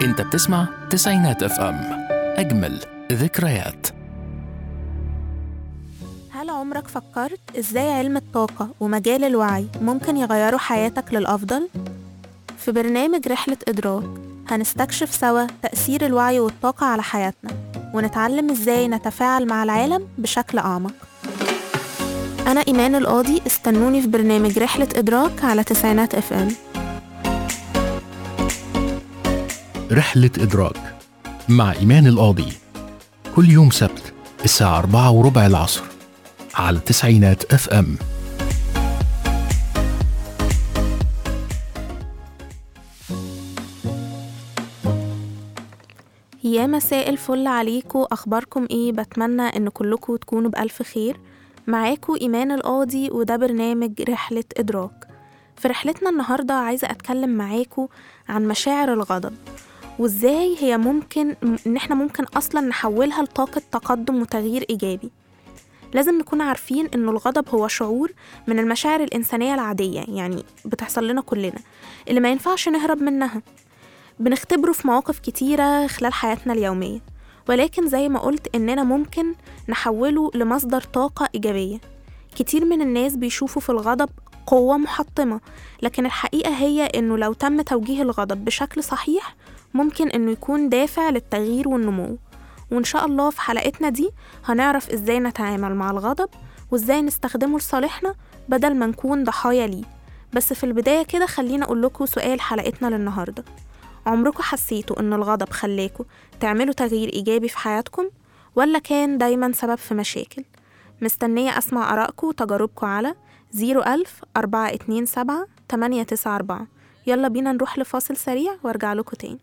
انت بتسمع تسعينات اف ام اجمل ذكريات هل عمرك فكرت ازاي علم الطاقة ومجال الوعي ممكن يغيروا حياتك للأفضل؟ في برنامج رحلة إدراك هنستكشف سوا تأثير الوعي والطاقة على حياتنا ونتعلم ازاي نتفاعل مع العالم بشكل أعمق أنا إيمان القاضي استنوني في برنامج رحلة إدراك على تسعينات اف ام رحلة إدراك مع إيمان القاضي كل يوم سبت الساعة أربعة وربع العصر على تسعينات اف ام يا مساء الفل عليكم اخباركم ايه بتمنى ان كلكم تكونوا بالف خير معاكم ايمان القاضي وده برنامج رحله ادراك في رحلتنا النهارده عايزه اتكلم معاكم عن مشاعر الغضب وازاي هي ممكن ان احنا ممكن اصلا نحولها لطاقه تقدم وتغيير ايجابي لازم نكون عارفين انه الغضب هو شعور من المشاعر الانسانيه العاديه يعني بتحصل لنا كلنا اللي ما ينفعش نهرب منها بنختبره في مواقف كتيرة خلال حياتنا اليومية ولكن زي ما قلت إننا ممكن نحوله لمصدر طاقة إيجابية كتير من الناس بيشوفوا في الغضب قوة محطمة لكن الحقيقة هي إنه لو تم توجيه الغضب بشكل صحيح ممكن إنه يكون دافع للتغيير والنمو وإن شاء الله في حلقتنا دي هنعرف إزاي نتعامل مع الغضب وإزاي نستخدمه لصالحنا بدل ما نكون ضحايا ليه بس في البداية كده خلينا أقول لكم سؤال حلقتنا للنهاردة عمركم حسيتوا إن الغضب خلاكوا تعملوا تغيير إيجابي في حياتكم ولا كان دايما سبب في مشاكل مستنية أسمع آرائكم وتجاربكم على 01000 427 894 يلا بينا نروح لفاصل سريع وارجع لكم تاني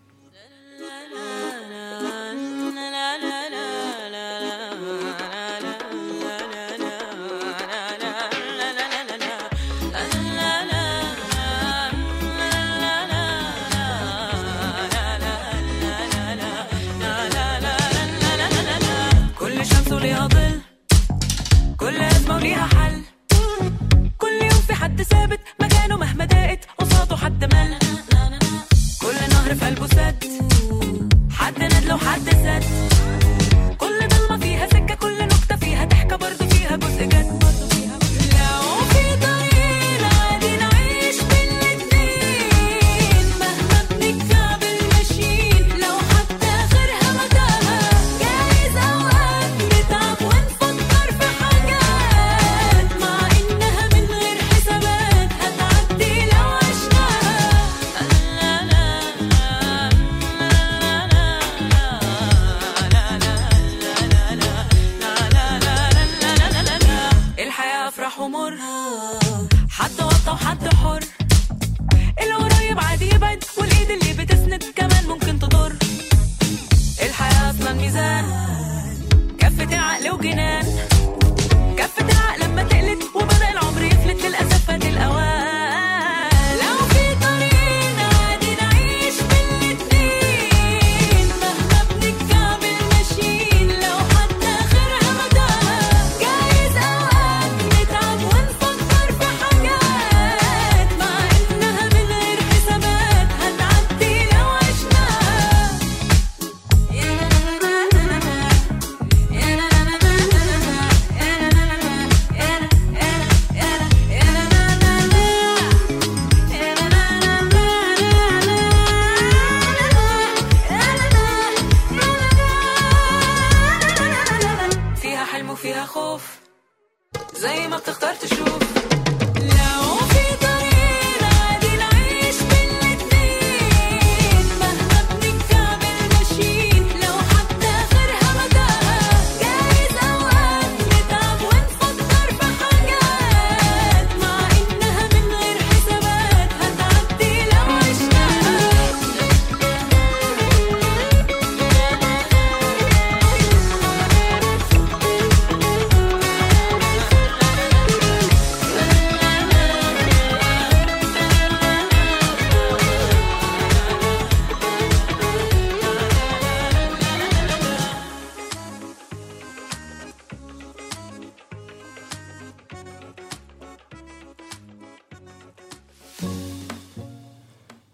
كل شمس وليها ظل كل أزمة وليها حل كل يوم في حد ثابت مكانه مهما ضاقت قصاده حد مل كل نهر في قلبه سد حد ندل وحد سد كل ضلمة فيها سكة كل نكتة فيها ضحكة برضه فيها جزء جد لو في طريق عادي نعيش بالاتنين مهما بنكعبل ماشيين لو حتى آخرها متاهة جايز أوقات نتعب ونفكر في حاجات مع إنها من غير حسابات هتعدي لو عشناها الحياة أفراح ومر حد وطى وحد حر القريب عادي يبعد والإيد اللي بتسند كمان ممكن تضر الحياة أصلا ميزان كفة العقل وجنان كفة العقل لما تقلت وبدأ العمر يفلت للأسف فات الأوان لو في طريق عادي نعيش بالاتنين مهما بنكعبل ماشيين لو حتى آخرها متاهة جايز أوقات نتعب ونفكر في حاجات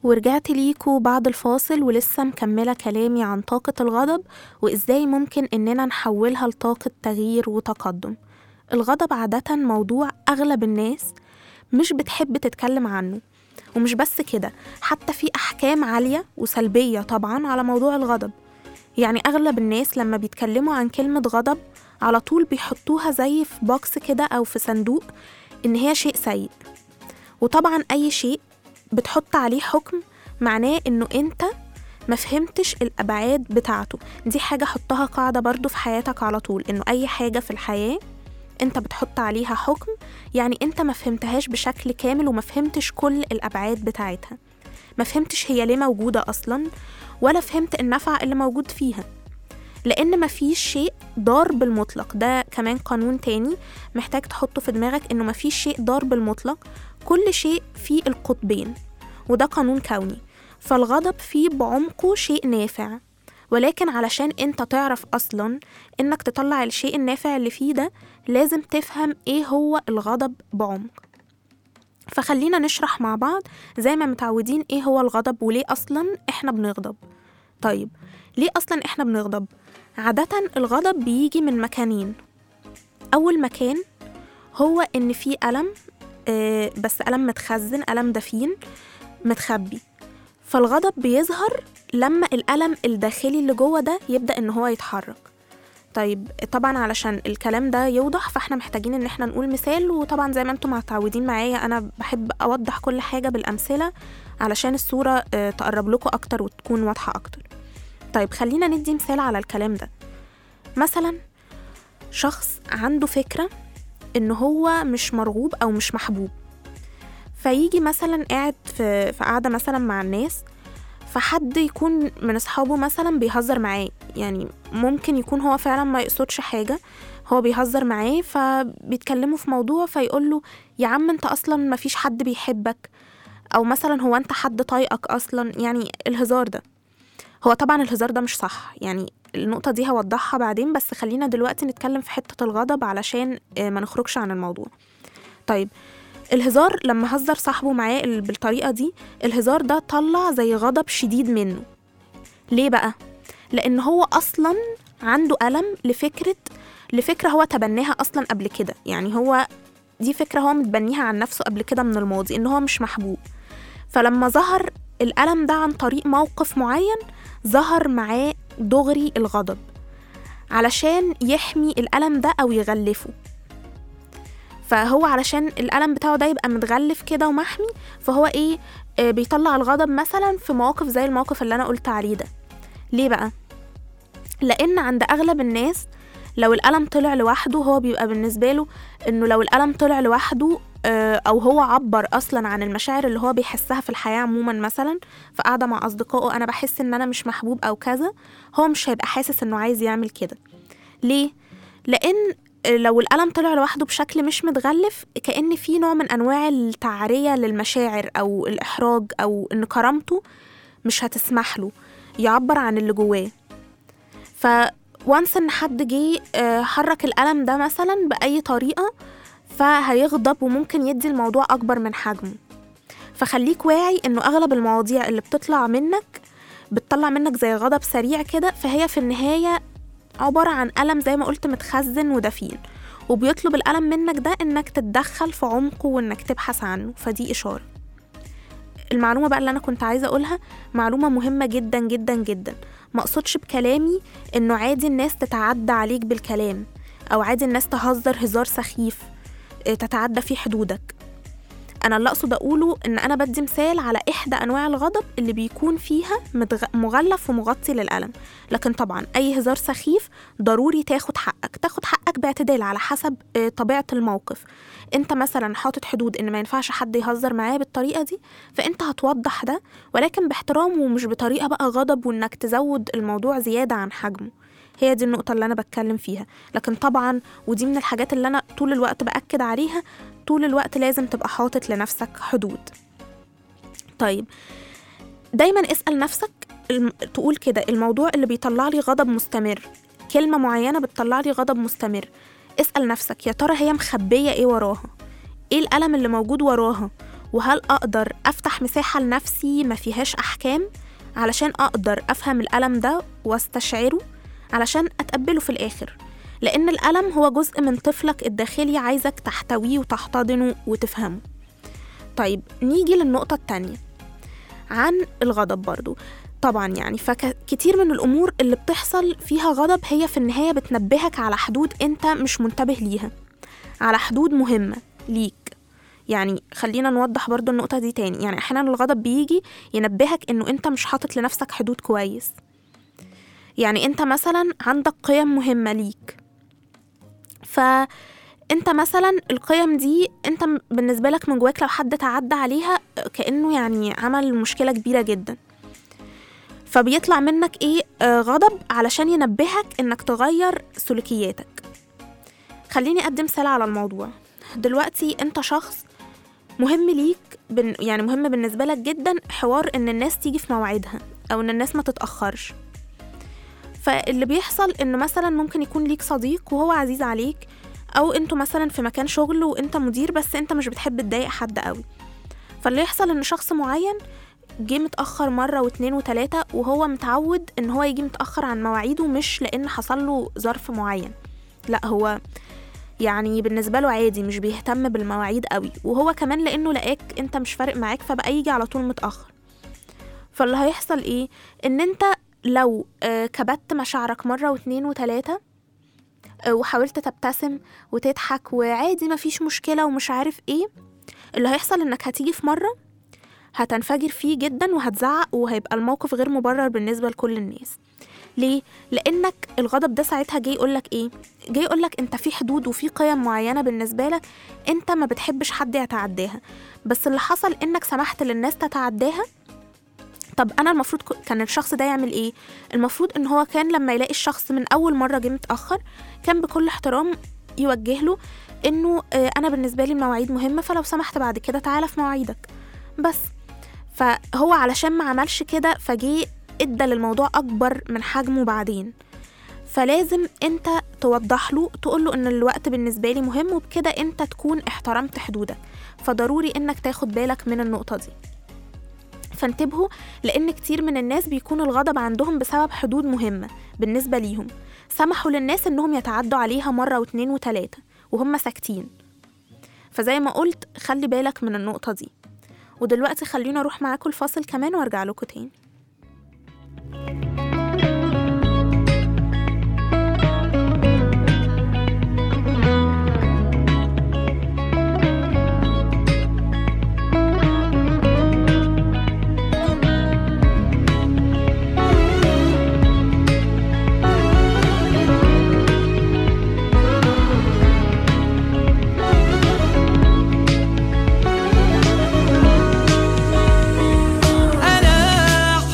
ورجعت ليكوا بعد الفاصل ولسه مكملة كلامي عن طاقة الغضب وإزاي ممكن إننا نحولها لطاقة تغيير وتقدم الغضب عادة موضوع أغلب الناس مش بتحب تتكلم عنه ومش بس كده حتى في أحكام عالية وسلبية طبعا على موضوع الغضب يعني أغلب الناس لما بيتكلموا عن كلمة غضب على طول بيحطوها زي في بوكس كده أو في صندوق إن هي شيء سيء وطبعا أي شيء بتحط عليه حكم معناه إنه أنت ما فهمتش الأبعاد بتاعته دي حاجة حطها قاعدة برضو في حياتك على طول إنه أي حاجة في الحياة أنت بتحط عليها حكم يعني أنت ما فهمتهاش بشكل كامل وما فهمتش كل الأبعاد بتاعتها ما فهمتش هي ليه موجودة أصلا ولا فهمت النفع اللي موجود فيها لأن مفيش شيء ضار بالمطلق ده كمان قانون تاني محتاج تحطه في دماغك إنه مفيش شيء ضار بالمطلق كل شيء فيه القطبين وده قانون كوني فالغضب فيه بعمقه شيء نافع ولكن علشان انت تعرف اصلا انك تطلع الشيء النافع اللي فيه ده لازم تفهم ايه هو الغضب بعمق فخلينا نشرح مع بعض زي ما متعودين ايه هو الغضب وليه اصلا احنا بنغضب طيب ليه اصلا احنا بنغضب عادة الغضب بيجي من مكانين اول مكان هو ان في ألم آه، بس ألم متخزن ألم دفين متخبي فالغضب بيظهر لما الألم الداخلي اللي جوه ده يبدأ إن هو يتحرك طيب طبعا علشان الكلام ده يوضح فاحنا محتاجين ان احنا نقول مثال وطبعا زي ما انتم متعودين معايا انا بحب اوضح كل حاجة بالامثلة علشان الصورة آه، تقرب لكم اكتر وتكون واضحة اكتر طيب خلينا ندي مثال على الكلام ده مثلا شخص عنده فكرة ان هو مش مرغوب او مش محبوب فيجي مثلا قاعد في في قاعده مثلا مع الناس فحد يكون من اصحابه مثلا بيهزر معاه يعني ممكن يكون هو فعلا ما يقصدش حاجه هو بيهزر معاه فبيتكلموا في موضوع فيقول له يا عم انت اصلا ما فيش حد بيحبك او مثلا هو انت حد طايقك اصلا يعني الهزار ده هو طبعا الهزار ده مش صح يعني النقطة دي هوضحها بعدين بس خلينا دلوقتي نتكلم في حتة الغضب علشان آه، ما نخرجش عن الموضوع طيب الهزار لما هزر صاحبه معاه ال- بالطريقة دي الهزار ده طلع زي غضب شديد منه ليه بقى؟ لأن هو أصلا عنده ألم لفكرة لفكرة هو تبناها أصلا قبل كده يعني هو دي فكرة هو متبنيها عن نفسه قبل كده من الماضي إن هو مش محبوب فلما ظهر الألم ده عن طريق موقف معين ظهر معاه دغري الغضب علشان يحمي الألم ده أو يغلفه فهو علشان الألم بتاعه ده يبقى متغلف كده ومحمي فهو إيه آه بيطلع الغضب مثلا في مواقف زي الموقف اللي أنا قلت عليه ده ليه بقى؟ لأن عند أغلب الناس لو الألم طلع لوحده هو بيبقى بالنسبة له إنه لو الألم طلع لوحده آه، أو هو عبر أصلا عن المشاعر اللي هو بيحسها في الحياة عموما مثلا في قاعدة مع أصدقائه أنا بحس إن أنا مش محبوب أو كذا هو مش هيبقى حاسس إنه عايز يعمل كده ليه؟ لأن لو الألم طلع لوحده بشكل مش متغلف كأن في نوع من أنواع التعرية للمشاعر أو الإحراج أو إن كرامته مش هتسمح له يعبر عن اللي جواه ف وانس ان حد جه آه، حرك الألم ده مثلا بأي طريقة فهيغضب وممكن يدي الموضوع أكبر من حجمه فخليك واعي إنه أغلب المواضيع اللي بتطلع منك بتطلع منك زي غضب سريع كده فهي في النهاية عبارة عن ألم زي ما قلت متخزن ودفين وبيطلب الألم منك ده إنك تتدخل في عمقه وإنك تبحث عنه فدي إشارة المعلومة بقى اللي أنا كنت عايزة أقولها معلومة مهمة جدا جدا جدا ما أقصدش بكلامي إنه عادي الناس تتعدى عليك بالكلام أو عادي الناس تهزر هزار سخيف آه، تتعدى فيه حدودك أنا اللي أقصد أقوله إن أنا بدي مثال على إحدى أنواع الغضب اللي بيكون فيها متغ... مغلف ومغطي للألم لكن طبعا أي هزار سخيف ضروري تاخد حقك تاخد حقك باعتدال على حسب آه، طبيعة الموقف انت مثلا حاطط حدود ان ما ينفعش حد يهزر معاه بالطريقه دي فانت هتوضح ده ولكن باحترام ومش بطريقه بقى غضب وانك تزود الموضوع زياده عن حجمه هي دي النقطة اللي أنا بتكلم فيها لكن طبعا ودي من الحاجات اللي أنا طول الوقت بأكد عليها طول الوقت لازم تبقى حاطط لنفسك حدود طيب دايما اسأل نفسك الم... تقول كده الموضوع اللي بيطلع لي غضب مستمر كلمة معينة بتطلع لي غضب مستمر اسأل نفسك يا ترى هي مخبية ايه وراها ايه الألم اللي موجود وراها وهل أقدر أفتح مساحة لنفسي ما فيهاش أحكام علشان أقدر أفهم الألم ده واستشعره علشان أتقبله في الآخر لأن الألم هو جزء من طفلك الداخلي عايزك تحتويه وتحتضنه وتفهمه طيب نيجي للنقطة التانية عن الغضب برضو طبعا يعني فكتير من الأمور اللي بتحصل فيها غضب هي في النهاية بتنبهك على حدود أنت مش منتبه ليها على حدود مهمة ليك يعني خلينا نوضح برضو النقطة دي تاني يعني أحيانا الغضب بيجي ينبهك إنه أنت مش حاطط لنفسك حدود كويس يعني أنت مثلا عندك قيم مهمة ليك فأنت مثلا القيم دي أنت م- بالنسبة لك من جواك لو حد تعدى عليها كأنه يعني عمل مشكلة كبيرة جدا فبيطلع منك ايه آه غضب علشان ينبهك انك تغير سلوكياتك خليني ادي مثال على الموضوع دلوقتي انت شخص مهم ليك بن يعني مهم بالنسبة لك جدا حوار ان الناس تيجي في مواعيدها او ان الناس ما تتأخرش فاللي بيحصل ان مثلا ممكن يكون ليك صديق وهو عزيز عليك او انتوا مثلا في مكان شغل وانت مدير بس انت مش بتحب تضايق حد قوي فاللي يحصل ان شخص معين جه متأخر مرة واتنين وتلاتة وهو متعود ان هو يجي متأخر عن مواعيده مش لان حصل له ظرف معين لا هو يعني بالنسبة له عادي مش بيهتم بالمواعيد قوي وهو كمان لانه لقاك انت مش فارق معاك فبقى يجي على طول متأخر فاللي هيحصل ايه ان انت لو آه، كبت مشاعرك مرة واتنين وتلاتة آه، وحاولت تبتسم وتضحك وعادي مفيش مشكلة ومش عارف ايه اللي هيحصل انك هتيجي في مرة هتنفجر فيه جدا وهتزعق وهيبقى الموقف غير مبرر بالنسبة لكل الناس ليه؟ لأنك الغضب ده ساعتها جاي يقولك إيه؟ جاي يقولك أنت في حدود وفي قيم معينة بالنسبة لك أنت ما بتحبش حد يتعداها بس اللي حصل إنك سمحت للناس تتعداها طب أنا المفروض ك- كان الشخص ده يعمل إيه؟ المفروض إن هو كان لما يلاقي الشخص من أول مرة جه متأخر كان بكل احترام يوجه له إنه آه، أنا بالنسبة لي المواعيد مهمة فلو سمحت بعد كده تعالى في مواعيدك بس فهو علشان ما عملش كده فجه ادى للموضوع اكبر من حجمه بعدين فلازم انت توضح له تقول له ان الوقت بالنسبه لي مهم وبكده انت تكون احترمت حدودك فضروري انك تاخد بالك من النقطه دي فانتبهوا لان كتير من الناس بيكون الغضب عندهم بسبب حدود مهمه بالنسبه ليهم سمحوا للناس انهم يتعدوا عليها مره واتنين وتلاته وهم ساكتين فزي ما قلت خلي بالك من النقطه دي ودلوقتي خلينا اروح معاكم الفاصل كمان وارجع لكم تاني أنا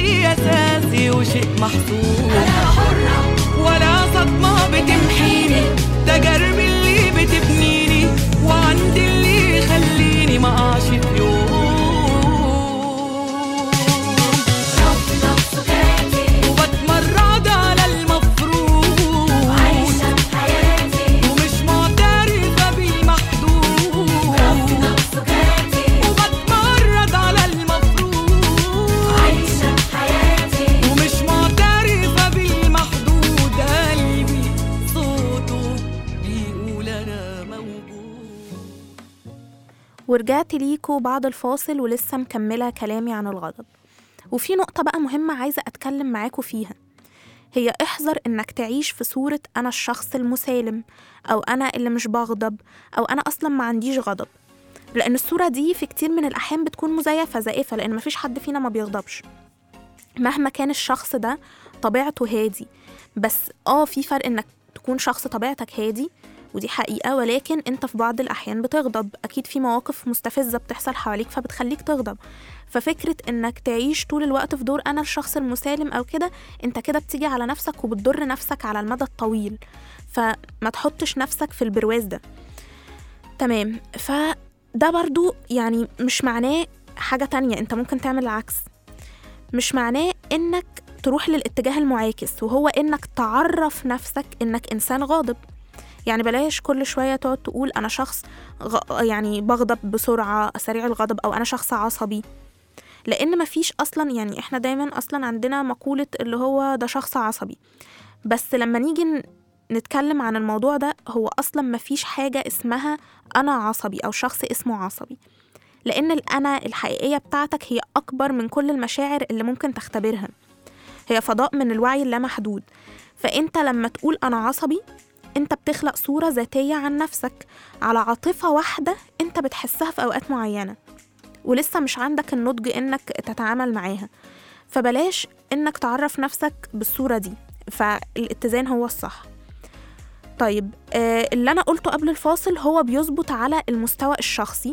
شيء أساسي وشيء محسوس أنا حرة ولا صدمة بتمحيني تجاربي اللي بتبنيني وعندي اللي يخليني ما أقعش في يوم ربنا بسكاتي وبتمرد على المفروض عايشة حياتي ومش معترفة بالمحدود ربنا بسكاتي وبتمرد على المفروض عايشة حياتي ومش معترفة بالمحدود قلبي صوته بيقول أنا موجود ورجعت ليكوا بعد الفاصل ولسه مكملة كلامي عن الغضب وفي نقطة بقى مهمة عايزة أتكلم معاكوا فيها هي احذر إنك تعيش في صورة أنا الشخص المسالم أو أنا اللي مش بغضب أو أنا أصلا ما عنديش غضب لأن الصورة دي في كتير من الأحيان بتكون مزيفة زائفة لأن مفيش حد فينا ما بيغضبش مهما كان الشخص ده طبيعته هادي بس اه في فرق انك تكون شخص طبيعتك هادي ودي حقيقة ولكن انت في بعض الأحيان بتغضب أكيد في مواقف مستفزة بتحصل حواليك فبتخليك تغضب ففكرة انك تعيش طول الوقت في دور أنا الشخص المسالم أو كده انت كده بتيجي على نفسك وبتضر نفسك على المدى الطويل فما تحطش نفسك في البرواز ده تمام فده برضو يعني مش معناه حاجة تانية انت ممكن تعمل العكس مش معناه انك تروح للاتجاه المعاكس وهو انك تعرف نفسك انك انسان غاضب يعني بلاش كل شوية تقعد تقول أنا شخص غ... يعني بغضب بسرعة سريع الغضب أو أنا شخص عصبي لأن مفيش أصلا يعني إحنا دايما أصلا عندنا مقولة اللي هو ده شخص عصبي بس لما نيجي ن- نتكلم عن الموضوع ده هو أصلا مفيش حاجة اسمها أنا عصبي أو شخص اسمه عصبي لأن الأنا الحقيقية بتاعتك هي أكبر من كل المشاعر اللي ممكن تختبرها هي فضاء من الوعي اللامحدود فأنت لما تقول أنا عصبي أنت بتخلق صورة ذاتية عن نفسك على عاطفة واحدة أنت بتحسها في أوقات معينة ولسه مش عندك النضج إنك تتعامل معاها فبلاش إنك تعرف نفسك بالصورة دي فالاتزان هو الصح طيب آه اللي أنا قلته قبل الفاصل هو بيظبط على المستوى الشخصي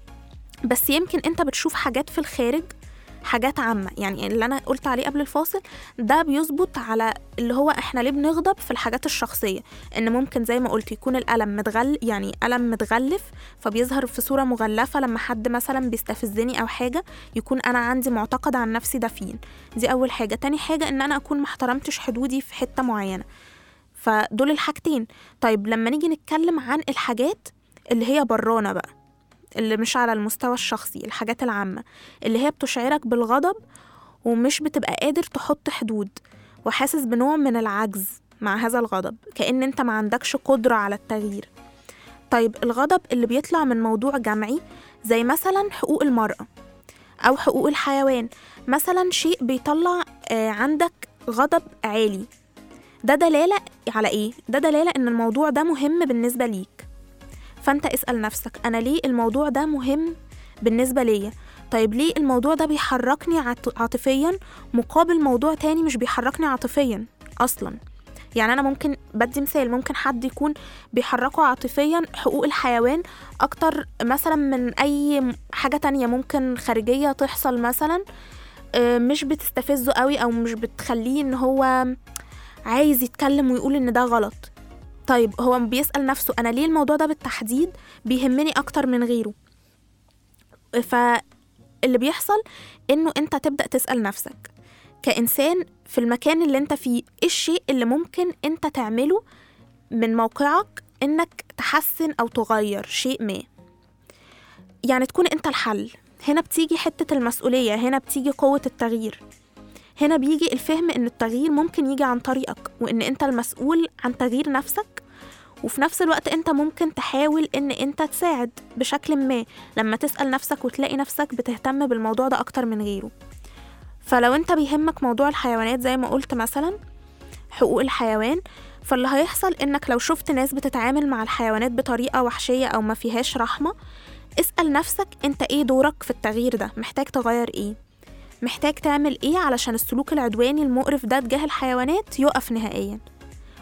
بس يمكن انت بتشوف حاجات في الخارج حاجات عامة يعني اللي أنا قلت عليه قبل الفاصل ده بيظبط على اللي هو إحنا ليه بنغضب في الحاجات الشخصية إن ممكن زي ما قلت يكون الألم متغل يعني ألم متغلف فبيظهر في صورة مغلفة لما حد مثلا بيستفزني أو حاجة يكون أنا عندي معتقد عن نفسي دفين دي أول حاجة تاني حاجة إن أنا أكون محترمتش حدودي في حتة معينة فدول الحاجتين طيب لما نيجي نتكلم عن الحاجات اللي هي برانا بقى اللي مش على المستوى الشخصي الحاجات العامة اللي هي بتشعرك بالغضب ومش بتبقى قادر تحط حدود وحاسس بنوع من العجز مع هذا الغضب كأن انت ما عندكش قدرة على التغيير طيب الغضب اللي بيطلع من موضوع جمعي زي مثلا حقوق المرأة أو حقوق الحيوان مثلا شيء بيطلع آه، عندك غضب عالي ده دلالة على إيه؟ ده دلالة إن الموضوع ده مهم بالنسبة ليك فانت اسأل نفسك انا ليه الموضوع ده مهم بالنسبة ليا طيب ليه الموضوع ده بيحركني عاط- عاطفيا مقابل موضوع تاني مش بيحركني عاطفيا اصلا يعني انا ممكن بدي مثال ممكن حد يكون بيحركه عاطفيا حقوق الحيوان اكتر مثلا من اي م- حاجة تانية ممكن خارجية تحصل مثلا آه، مش بتستفزه قوي او مش بتخليه ان هو عايز يتكلم ويقول ان ده غلط طيب هو بيسأل نفسه أنا ليه الموضوع ده بالتحديد بيهمني أكتر من غيره فاللي بيحصل إنه أنت تبدأ تسأل نفسك كإنسان في المكان اللي أنت فيه إيه الشيء اللي ممكن أنت تعمله من موقعك إنك تحسن أو تغير شيء ما يعني تكون أنت الحل هنا بتيجي حتة المسؤولية هنا بتيجي قوة التغيير هنا بيجي الفهم ان التغيير ممكن يجي عن طريقك وان انت المسؤول عن تغيير نفسك وفي نفس الوقت انت ممكن تحاول ان انت تساعد بشكل ما لما تسأل نفسك وتلاقي نفسك بتهتم بالموضوع ده اكتر من غيره فلو انت بيهمك موضوع الحيوانات زي ما قلت مثلا حقوق الحيوان فاللي هيحصل انك لو شفت ناس بتتعامل مع الحيوانات بطريقة وحشية او ما فيهاش رحمة اسأل نفسك انت ايه دورك في التغيير ده محتاج تغير ايه محتاج تعمل ايه علشان السلوك العدواني المقرف ده تجاه الحيوانات يقف نهائيا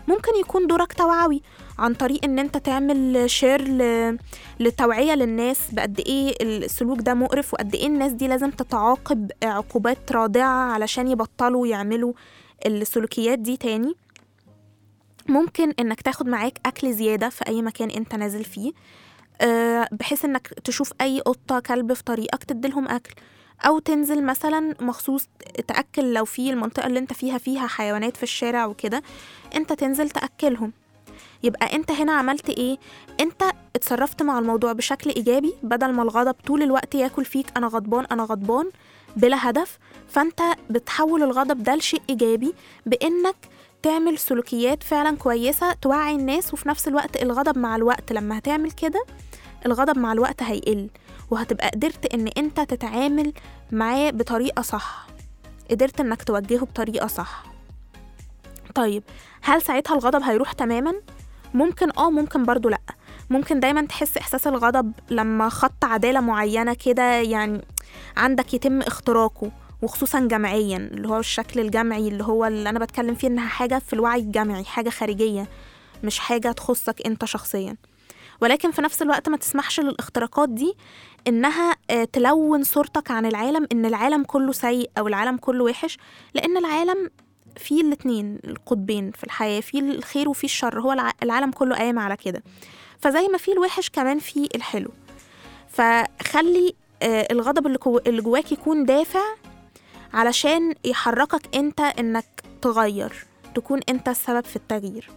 ممكن يكون دورك توعوي عن طريق ان انت تعمل شير ل... للتوعية للناس بقد ايه السلوك ده مقرف وقد ايه الناس دي لازم تتعاقب عقوبات رادعة علشان يبطلوا يعملوا السلوكيات دي تاني ممكن انك تاخد معاك اكل زيادة في اي مكان انت نازل فيه آه، بحيث انك تشوف اي قطة كلب في طريقك تديلهم اكل او تنزل مثلا مخصوص تاكل لو في المنطقه اللي انت فيها فيها حيوانات في الشارع وكده انت تنزل تاكلهم يبقى انت هنا عملت ايه انت اتصرفت مع الموضوع بشكل ايجابي بدل ما الغضب طول الوقت ياكل فيك انا غضبان انا غضبان بلا هدف فانت بتحول الغضب ده لشيء ايجابي بانك تعمل سلوكيات فعلا كويسه توعي الناس وفي نفس الوقت الغضب مع الوقت لما هتعمل كده الغضب مع الوقت هيقل وهتبقى قدرت ان انت تتعامل معاه بطريقه صح قدرت انك توجهه بطريقه صح طيب هل ساعتها الغضب هيروح تماما ممكن اه ممكن برضو لا ممكن دايما تحس احساس الغضب لما خط عداله معينه كده يعني عندك يتم اختراقه وخصوصا جمعيا اللي هو الشكل الجمعي اللي هو اللي انا بتكلم فيه انها حاجه في الوعي الجمعي حاجه خارجيه مش حاجه تخصك انت شخصيا ولكن في نفس الوقت ما تسمحش للاختراقات دي انها آه، تلون صورتك عن العالم ان العالم كله سيء او العالم كله وحش لان العالم فيه الاتنين القطبين في الحياة فيه الخير وفيه الشر هو الع- العالم كله قايم على كده فزي ما فيه الوحش كمان فيه الحلو فخلي آه، الغضب اللي كو- اللي جواك يكون دافع علشان يحركك انت انك تغير تكون انت السبب في التغيير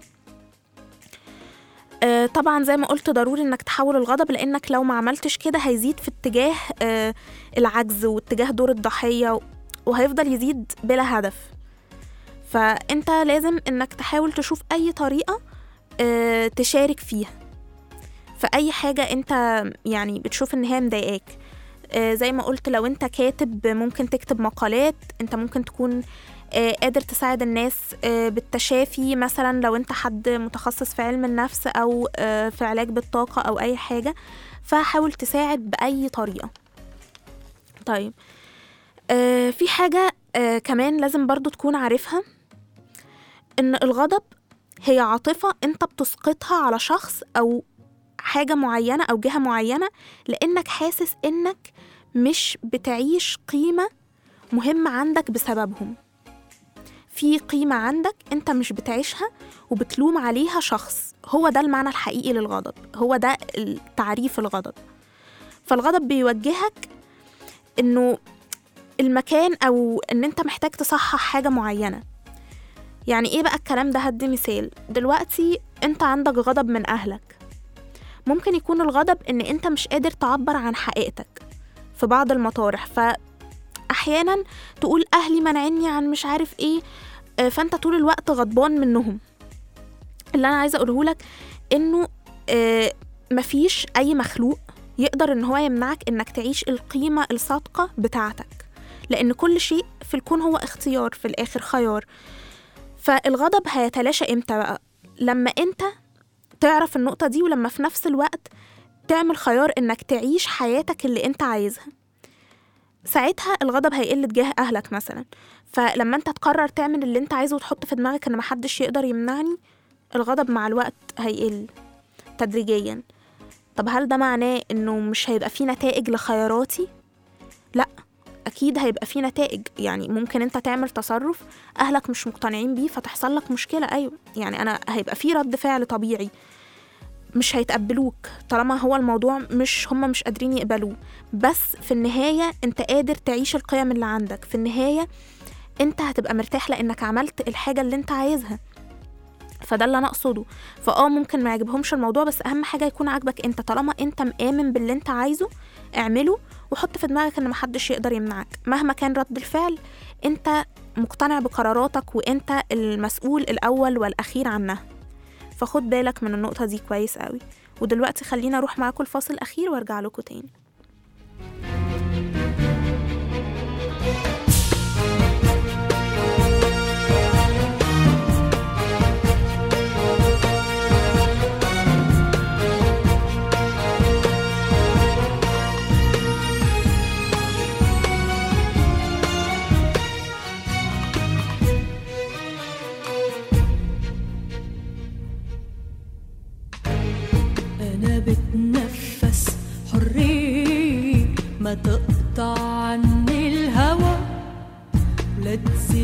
آه، طبعا زي ما قلت ضروري انك تحول الغضب لانك لو ما عملتش كده هيزيد في اتجاه آه، العجز واتجاه دور الضحية وهيفضل يزيد بلا هدف فانت لازم انك تحاول تشوف اي طريقة آه، تشارك فيها في اي حاجة انت يعني بتشوف ان هي مضايقاك آه، زي ما قلت لو انت كاتب ممكن تكتب مقالات انت ممكن تكون آه، قادر تساعد الناس آه، بالتشافي مثلا لو انت حد متخصص في علم النفس او آه، في علاج بالطاقة او اي حاجة فحاول تساعد بأي طريقة طيب آه، في حاجة آه، كمان لازم برضو تكون عارفها ان الغضب هي عاطفة انت بتسقطها على شخص او حاجة معينة او جهة معينة لانك حاسس انك مش بتعيش قيمة مهمة عندك بسببهم في قيمة عندك انت مش بتعيشها وبتلوم عليها شخص هو ده المعنى الحقيقي للغضب هو ده التعريف الغضب فالغضب بيوجهك انه المكان او ان انت محتاج تصحح حاجة معينة يعني ايه بقى الكلام ده هدي مثال دلوقتي انت عندك غضب من اهلك ممكن يكون الغضب ان انت مش قادر تعبر عن حقيقتك في بعض المطارح فاحيانا تقول اهلي منعني عن مش عارف ايه آه، فانت طول الوقت غضبان منهم اللي انا عايزه اقوله لك انه آه، مفيش اي مخلوق يقدر ان هو يمنعك انك تعيش القيمه الصادقه بتاعتك لان كل شيء في الكون هو اختيار في الاخر خيار فالغضب هيتلاشى امتى بقى لما انت تعرف النقطه دي ولما في نفس الوقت تعمل خيار انك تعيش حياتك اللي انت عايزها ساعتها الغضب هيقل تجاه اهلك مثلا فلما انت تقرر تعمل اللي انت عايزه وتحط في دماغك ان محدش يقدر يمنعني الغضب مع الوقت هيقل تدريجيا طب هل ده معناه انه مش هيبقى فيه نتائج لخياراتي لا اكيد هيبقى فيه نتائج يعني ممكن انت تعمل تصرف اهلك مش مقتنعين بيه فتحصل لك مشكله ايوه يعني انا هيبقى فيه رد فعل طبيعي مش هيتقبلوك طالما هو الموضوع مش هم مش قادرين يقبلوه بس في النهاية انت قادر تعيش القيم اللي عندك في النهاية انت هتبقى مرتاح لانك عملت الحاجة اللي انت عايزها فده اللي انا اقصده فاه ممكن ما يعجبهمش الموضوع بس اهم حاجة يكون عاجبك انت طالما انت مآمن باللي انت عايزه اعمله وحط في دماغك ان محدش يقدر يمنعك مهما كان رد الفعل انت مقتنع بقراراتك وانت المسؤول الاول والاخير عنها فخد بالك من النقطة دي كويس قوي ودلوقتي خلينا اروح معاكم الفاصل الاخير وارجع لكم تاني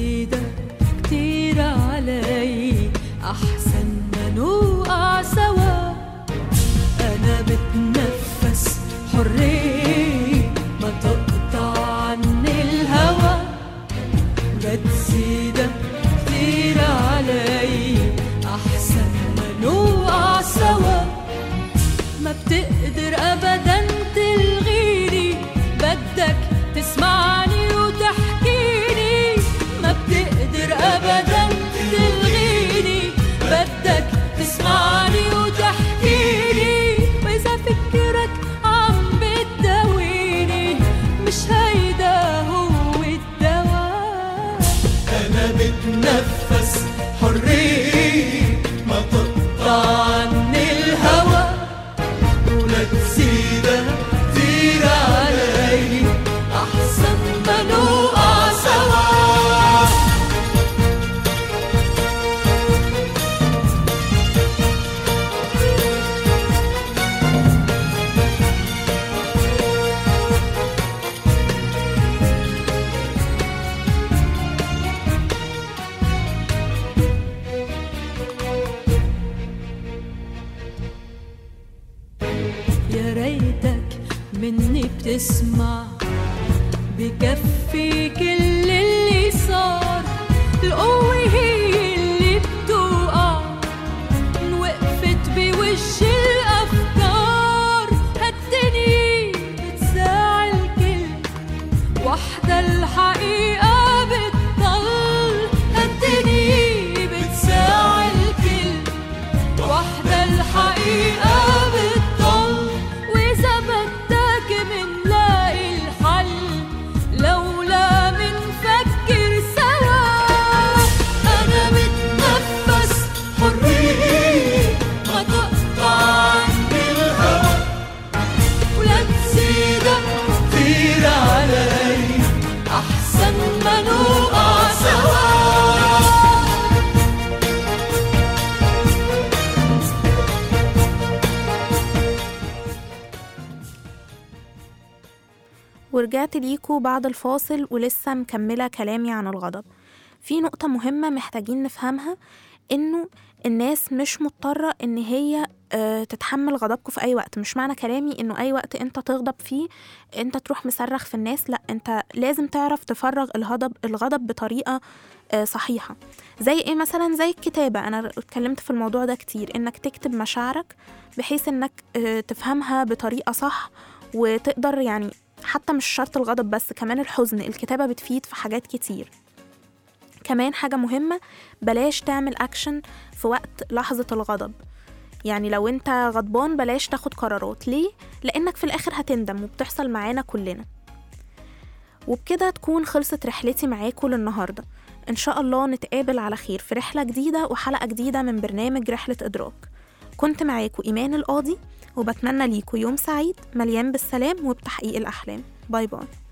زيادة كتير علي أحسن ما نوقع سوا أنا بتنفس حرية ما تقطع عني الهوى لا تزيد كتير علي أحسن ما نوقع سوا ما بتقدر أبدا تلغيني بدك تسمعني وتحكيني ما بتقدر أبدا تلغيني بدك تسمعني وتحكيني وإذا فكرك عم بتداويني مش هيدا هو الدواء أنا بتنفس حرية ما تقطع عني الهوى ولا تزيد كتير علي أحسن ما نوقع سوا يا ريتك مني بتسمع بكفي كل اللي صار القوة هي اللي بتوقع إن وقفت بوش الأفكار هالدنيا بتساعي الكل وحدة الحقيقة بتضل هالدنيا بتساعي الكل وحدة الحقيقة بتضل وإذا بدك منلاقي الحل لولا منفكر سوا أنا بتنفس حرية ما تقطع عني الهوى ولا تزيدك كتير علي أحسن ما نوقع سوا ورجعت ليكوا بعد الفاصل ولسه مكملة كلامي عن الغضب في نقطة مهمة محتاجين نفهمها إنه الناس مش مضطرة إن هي آه، تتحمل غضبكوا في أي وقت مش معنى كلامي إنه أي وقت أنت تغضب فيه أنت تروح مصرخ في الناس لأ أنت لازم تعرف تفرغ الغضب الغضب بطريقة آه، صحيحة زي إيه مثلا زي الكتابة أنا اتكلمت في الموضوع ده كتير إنك تكتب مشاعرك بحيث إنك آه، تفهمها بطريقة صح وتقدر يعني حتى مش شرط الغضب بس كمان الحزن الكتابة بتفيد في حاجات كتير كمان حاجة مهمة بلاش تعمل أكشن في وقت لحظة الغضب يعني لو انت غضبان بلاش تاخد قرارات ليه؟ لأنك في الآخر هتندم وبتحصل معانا كلنا وبكده تكون خلصت رحلتي معاكم للنهاردة إن شاء الله نتقابل على خير في رحلة جديدة وحلقة جديدة من برنامج رحلة إدراك كنت معاكم إيمان القاضي وبتمنى ليكم يوم سعيد مليان بالسلام وبتحقيق الأحلام باي باي